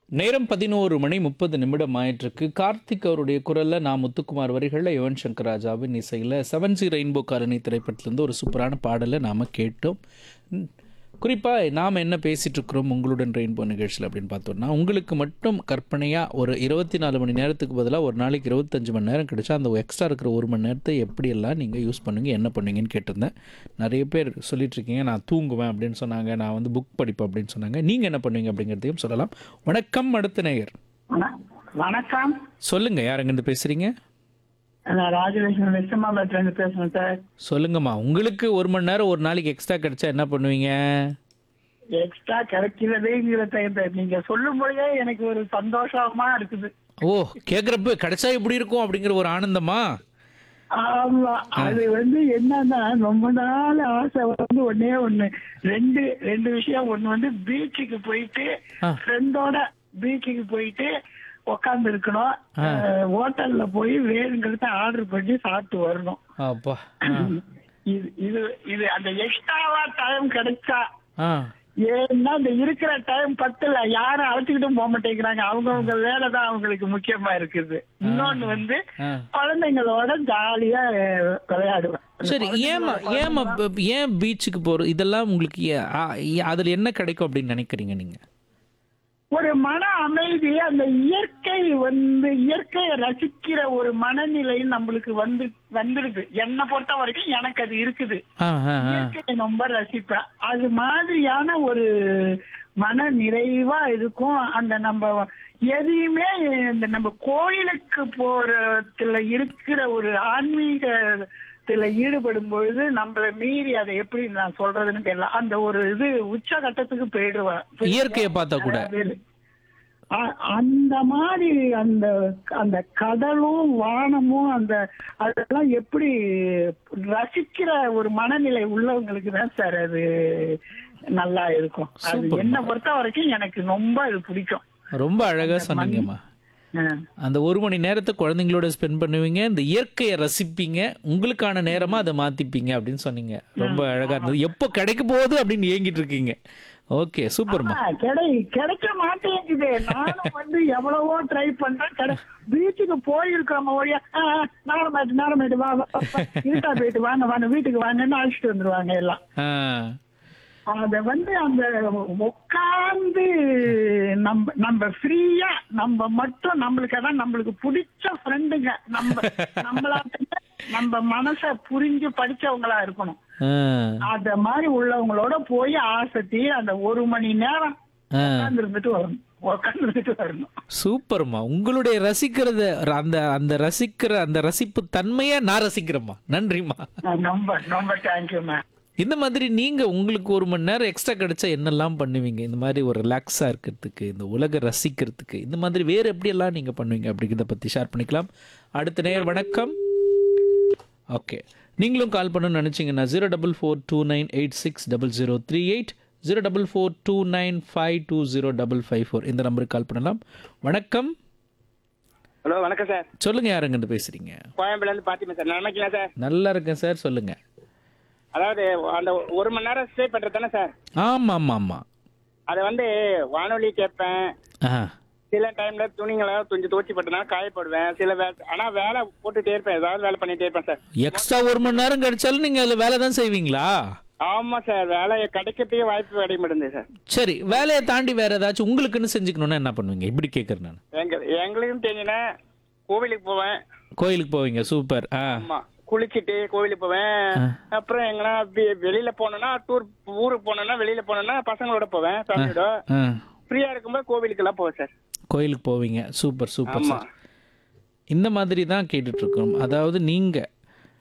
நேரம் பதினோரு மணி முப்பது நிமிடம் ஆயிட்டிருக்கு கார்த்திக் அவருடைய குரல்ல நான் முத்துக்குமார் வரிகளில் யுவன் சங்கர் ராஜாவின் இசையில் செவன் ஜி ரெயின்போ காலனி திரைப்படத்திலேருந்து ஒரு சூப்பரான பாடலை நாம் கேட்டோம் குறிப்பாக நாம் என்ன பேசிகிட்டு இருக்கிறோம் உங்களுடன் ரெயின்போ நிகழ்ச்சியில் அப்படின்னு பார்த்தோம்னா உங்களுக்கு மட்டும் கற்பனையாக ஒரு இருபத்தி நாலு மணி நேரத்துக்கு பதிலாக ஒரு நாளைக்கு இருபத்தஞ்சு மணி நேரம் கிடைச்சா அந்த எக்ஸ்ட்ரா இருக்கிற ஒரு மணி நேரத்தை எப்படியெல்லாம் நீங்கள் யூஸ் பண்ணுவீங்க என்ன பண்ணுவீங்கன்னு கேட்டிருந்தேன் நிறைய பேர் சொல்லிட்டு இருக்கீங்க நான் தூங்குவேன் அப்படின்னு சொன்னாங்க நான் வந்து புக் படிப்பேன் அப்படின்னு சொன்னாங்க நீங்கள் என்ன பண்ணுவீங்க அப்படிங்கிறதையும் சொல்லலாம் வணக்கம் அடுத்த நேயர் வண- வணக்கம் சொல்லுங்க யார் எங்கேருந்து பேசுறீங்க நான் ராஜலட்சுமி விஸ்வமாபேட்ல இருந்து பேசுறேன் சார் சொல்லுங்கம்மா உங்களுக்கு ஒரு மணி நேரம் ஒரு நாளைக்கு எக்ஸ்ட்ரா கிடைச்சா என்ன பண்ணுவீங்க எக்ஸ்ட்ரா கிடைக்கிறதேங்கிற டைம் நீங்க சொல்லும் பொழுதே எனக்கு ஒரு சந்தோஷமா இருக்குது ஓ கேட்குறப்ப கிடைச்சா எப்படி இருக்கும் அப்படிங்கிற ஒரு ஆனந்தமா ஆமா அது வந்து என்னன்னா ரொம்ப நாள் ஆசை வந்து ஒண்ணே ஒண்ணு ரெண்டு ரெண்டு விஷயம் ஒண்ணு வந்து பீச்சுக்கு போயிட்டு ஆ. ஃப்ரெண்டோட பீச்சுக்கு போயிட்டு உட்கார்ந்து இருக்கணும் ஹோட்டல்ல போய் வேணுங்கிறத ஆர்டர் பண்ணி சாப்பிட்டு வரணும் அப்பா இது இது இது அந்த எக்ஸ்ட்ராவா டைம் கிடைச்சா ஆ ஏன்னா இந்த இருக்கிற டைம் பத்துல யாரும் அழைச்சிக்கிட்டும் போக மாட்டேங்கிறாங்க அவங்கவுங்க வேலை தான் அவங்களுக்கு முக்கியமா இருக்குது இன்னொன்னு வந்து ஆ. குழந்தைங்களோட ஜாலியா அஹ், விளையாடுவேன் சரி ஏமா ஏமா ப- ஏன் பீச்சுக்கு போகிறோம் இதெல்லாம் உங்களுக்கு ஏ- ஆ, ஏ- அதுல என்ன கிடைக்கும் அப்படின்னு நினைக்கிறீங்க நீங்க ஒரு மன அமைதி அந்த இயற்கை வந்து இயற்கையை ரசிக்கிற ஒரு மனநிலை நம்மளுக்கு வந்து வந்துடுது என்னை பொறுத்த வரைக்கும் எனக்கு அது இருக்குது ஆ ஆ ஆ இயற்கையை ரொம்ப ரசிப்பேன் அது மாதிரியான ஒரு மன நிறைவா இருக்கும் அந்த நம்ம எதையுமே இந்த நம்ம கோயிலுக்கு போறதுல இருக்கிற ஒரு ஆன்மீகத்துல ஈடுபடும் பொழுது நம்மள மீறி அதை எப்படி நான் சொல்றதுன்னு தெரியல அந்த ஒரு இது உச்ச கட்டத்துக்கு போயிடுவேன் இயற்கையை பார்த்தா கூட அதாவது, அ- அந்த மாதிரி அந்த அந்த கடலும் வானமும் அந்த அதெல்லாம் எப்படி ரசிக்கிற ஒரு மனநிலை உள்ளவங்களுக்கு தான் சார் அது நல்லா இருக்கும் அது Super. என்ன பொறுத்த வரைக்கும் எனக்கு ரொம்ப அது பிடிக்கும் ரொம்ப அழகா சொன்னீங்கம்மா ஆ. அந்த ஒரு மணி நேரத்தை குழந்தைங்களோட ஸ்பெண்ட் பண்ணுவீங்க இந்த இயற்கையை ரசிப்பீங்க உங்களுக்கான நேரமா அதை மாத்திப்பீங்க அப்படின்னு சொன்னீங்க ரொம்ப அழகா இருந்தது எப்போ கிடைக்க போகுது அப்படின்னு ஏங்கிட்டு இருக்கீங்க ஓகே சூப்பர்மா ஆ, கிடை கிடைக்க மாட்டேங்குது நானும் வந்து எவ்வளவோ ட்ரை பண்றேன் கிடை பீச்சுக்கு போயிருக்கோம் ஒழியா நேரமாயிட்டு நேரமாயிட்டு வா வா, வா, இருட்டா போயிட்டு வாங்க வாங்க வீட்டுக்கு வாங்கன்னு அழைச்சிட்டு வந்துருவாங்க எல்லாம் ஆ அத வந்து அந்த உட்கார்ந்து நம்ம நம்ம ஃப்ரீயா நம்ம மட்டும் நம்மளுக்கு அதான் நம்மளுக்கு பிடிச்ச ஃப்ரெண்டுங்க நம்ம நம்மளாட்ட நம்ம மனச புரிஞ்சு படிச்சவங்களா இருக்கணும் ஆ அத மாதிரி உள்ளவங்களோட போய் ஆசத்தி அந்த ஒரு மணி நேரம் ஆ உட்கார்ந்து இருந்துட்டு வரணும் உட்கார்ந்து இருந்துட்டு வரணும் சூப்பர்மா உங்களுடைய ரசிக்கிறத அந்த அந்த ரசிக்கிற அந்த ரசிப்பு தன்மையை நான் ரசிக்கிறேம்மா நன்றிம்மா ரொம்ப ரொம்ப தேங்க்யூ மேம் இந்த மாதிரி நீங்க உங்களுக்கு ஒரு மணி நேரம் எக்ஸ்ட்ரா கிடைச்சா என்னெல்லாம் பண்ணுவீங்க இந்த மாதிரி ஒரு ரிலாக்ஸா இருக்கிறதுக்கு இந்த உலக ரசிக்கிறதுக்கு இந்த மாதிரி வேற எப்படியெல்லாம் நீங்க பண்ணுவீங்க அப்படிங்கிறத பத்தி ஷேர் பண்ணிக்கலாம் அடுத்த நேர் வணக்கம் ஓகே நீங்களும் கால் பண்ணணும்னு நினச்சிங்கன்னா zero double four two nine eight six double zero three eight zero double four two nine five two zero double five four இந்த நம்பருக்கு கால் பண்ணலாம் வணக்கம் ஹலோ வணக்கம் சார் சொல்லுங்க யாருங்கிட்ட பேசுறீங்க கோயம்புல இருந்து பாத்திமா சார் நல்லா இருக்கீங்களா சார் நல்லா இருக்கேன் சார் சொல்லுங்க அதாவது அந்த ஒரு மணி நேரம் ஸ்டே பண்றது தானே சார் ஆமாம் ஆமாம் ஆமாம் அதை வந்து வானொலி கேட்பேன் ஆ சில டைம்ல துணிங்களை கொஞ்சம் துவச்சி போட்டனா காயப்படுவேன் சில வேலை ஆனா வேலை போட்டுட்டே இருப்பேன் ஏதாவது வேலை பண்ணிட்டே இருப்பேன் சார் எக்ஸ்ட்ரா ஒரு மணி நேரம் கிடைச்சாலும் நீங்க அதுல வேலை தான் செய்வீங்களா ஆமா சார் வேலை கிடைக்கிறதுக்கே வாய்ப்பு கிடைக்க மாட்டேங்குது சார் சரி வேலையை தாண்டி வேற ஏதாச்சும் உங்களுக்குன்னு செஞ்சுக்கணும்னா என்ன பண்ணுவீங்க இப்படி கேட்குறேன் நான் எங்க எங்களுக்கும் தெரிஞ்சுன்னா கோவிலுக்கு போவேன் கோயிலுக்கு போவீங்க சூப்பர் ஆ ஆமா குளிச்சிட்டு கோவிலுக்கு போவேன் அப்புறம் எங்கன்னா வெ- வெளியில போனோம்னா டூர் ஊருக்கு போனோம்னா வெளியில போனோம்னா பசங்களோட போவேன் ஃபேமிலியோட ஆ ஃப்ரீயா இருக்கும்போது கோவிலுக்கு எல்லாம் போவேன் சார் கோயிலுக்கு போவீங்க சூப்பர் சூப்பர் ஆமா சார் இந்த மாதிரி தான் கேட்டுட்டு இருக்கோம் அதாவது நீங்க